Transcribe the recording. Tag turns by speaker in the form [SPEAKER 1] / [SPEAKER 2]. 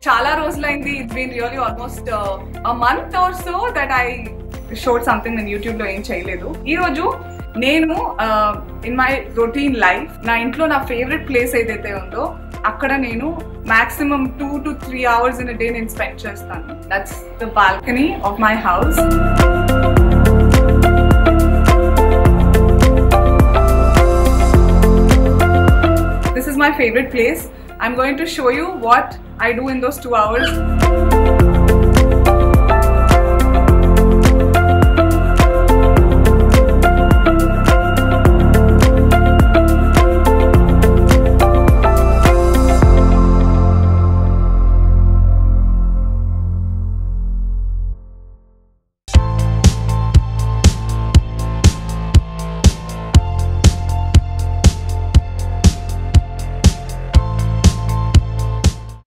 [SPEAKER 1] చాలా రోజులైంది it's been really almost a month or so that I showed something నేను YouTube లో ఏం చేయలేదు ఈ రోజు నేను ఇన్ మై రొటీన్ లైఫ్ నా ఇంట్లో నా ఫేవరెట్ ప్లేస్ ఏదైతే ఉందో అక్కడ నేను maximum two to three hours in day నేను స్పెండ్ చేస్తాను that's the balcony of my house This is my favorite place. I'm going to show you what I do in those two hours.